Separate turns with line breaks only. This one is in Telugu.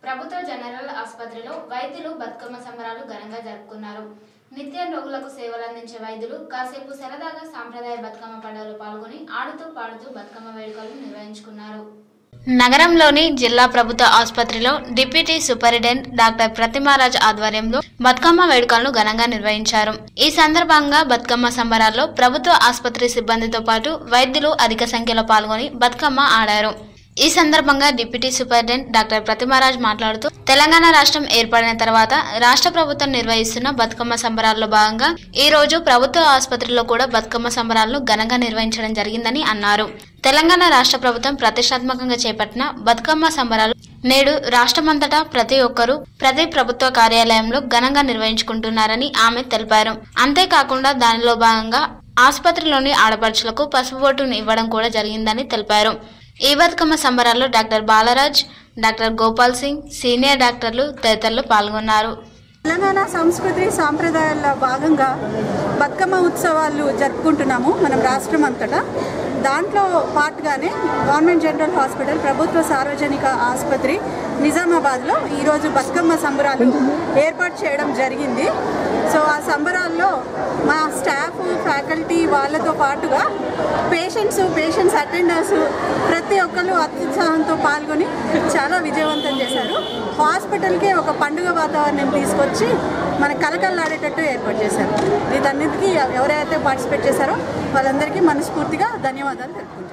ప్రభుత్వ జనరల్ ఆసుపత్రిలో వైద్యులు బతుకమ్మ సంబరాలు ఘనంగా జరుపుకున్నారు నిత్యం రోగులకు సేవలు అందించే వైద్యులు కాసేపు సరదాగా సాంప్రదాయ బతుకమ్మ పండుగలో పాల్గొని ఆడుతూ పాడుతూ బతుకమ్మ వేడుకలు నిర్వహించుకున్నారు నగరంలోని జిల్లా ప్రభుత్వ ఆసుపత్రిలో డిప్యూటీ సూపరింటెండెంట్ డాక్టర్ ప్రతిమారాజ్ ఆధ్వర్యంలో బతుకమ్మ వేడుకలను ఘనంగా నిర్వహించారు ఈ సందర్భంగా బతుకమ్మ సంబరాల్లో ప్రభుత్వ ఆసుపత్రి సిబ్బందితో పాటు వైద్యులు అధిక సంఖ్యలో పాల్గొని బతుకమ్మ ఆడారు ఈ సందర్భంగా డిప్యూటీ సూపరింటెండెంట్ డాక్టర్ ప్రతిమారాజ్ మాట్లాడుతూ తెలంగాణ రాష్ట్రం ఏర్పడిన తర్వాత రాష్ట్ర ప్రభుత్వం నిర్వహిస్తున్న బతుకమ్మ సంబరాల్లో భాగంగా ఈ రోజు ప్రభుత్వ ఆసుపత్రిలో కూడా బతుకమ్మ సంబరాలను ఘనంగా నిర్వహించడం జరిగిందని అన్నారు తెలంగాణ రాష్ట్ర ప్రభుత్వం ప్రతిష్టాత్మకంగా చేపట్టిన బతుకమ్మ సంబరాలు నేడు రాష్ట్రమంతటా ప్రతి ఒక్కరూ ప్రతి ప్రభుత్వ కార్యాలయంలో ఘనంగా నిర్వహించుకుంటున్నారని ఆమె తెలిపారు అంతేకాకుండా దానిలో భాగంగా ఆసుపత్రిలోని ఆడపడుచులకు పసుపు బొట్టును ఇవ్వడం కూడా జరిగిందని తెలిపారు ఈ బతుకమ్మ సంబరాల్లో doctor Balraj doctor Gopal Singh senior డాక్టర్లు తదితరులు పాల్గొన్నారు
తెలంగాణ సంస్కృతి సాంప్రదాయాల భాగంగా బతుకమ్మ ఉత్సవాలు జరుపుకుంటున్నాము మనం రాష్ట్రం అంతటా దాంట్లో పాటుగానే గవర్నమెంట్ జనరల్ హాస్పిటల్ ప్రభుత్వ సార్వజనిక ఆసుపత్రి నిజామాబాద్లో ఈరోజు బతుకమ్మ సంబరాలు ఏర్పాటు చేయడం జరిగింది సో ఆ సంబరాల్లో మా స్టాఫ్ ఫ్యాకల్టీ వాళ్ళతో పాటుగా పేషెంట్స్ పేషెంట్స్ అటెండర్స్ ప్రతి ఒక్కరు అత్యుత్సాహంతో పాల్గొని చాలా విజయవంతం చేశారు హాస్పిటల్కి ఒక పండుగ వాతావరణం తీసుకొచ్చి మన కలకల్లాడేటట్టు ఏర్పాటు చేశారు వీటన్నిటికీ ఎవరైతే పార్టిసిపేట్ చేశారో వాళ్ళందరికీ మనస్ఫూర్తిగా ధన్యవాదాలు తెలుపుతున్నాను